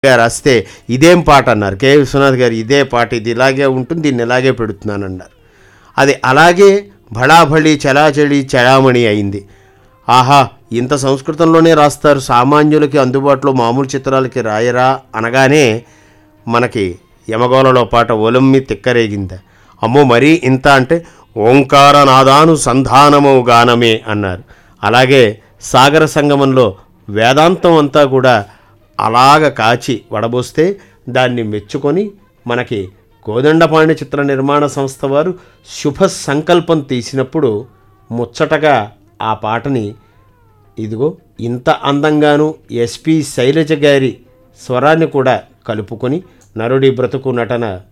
గారు రాస్తే ఇదేం పాట అన్నారు కె విశ్వనాథ్ గారు ఇదే పాట ఇది ఇలాగే ఉంటుంది దీన్ని ఇలాగే పెడుతున్నాను అన్నారు అది అలాగే భళాభళి చలాచలి చలామణి అయింది ఆహా ఇంత సంస్కృతంలోనే రాస్తారు సామాన్యులకి అందుబాటులో మామూలు చిత్రాలకి రాయరా అనగానే మనకి యమగోళలో పాట ఒలమ్మి తిక్కరేగింద అమ్మో మరీ ఇంత అంటే ఓంకార నాదాను సంధానము గానమే అన్నారు అలాగే సాగర సంగమంలో వేదాంతం అంతా కూడా అలాగ కాచి వడబోస్తే దాన్ని మెచ్చుకొని మనకి కోదండపాణి చిత్ర నిర్మాణ సంస్థ వారు శుభ సంకల్పం తీసినప్పుడు ముచ్చటగా ఆ పాటని ఇదిగో ఇంత అందంగాను ఎస్పి శైలజ గారి స్వరాన్ని కూడా కలుపుకొని నరుడి బ్రతుకు నటన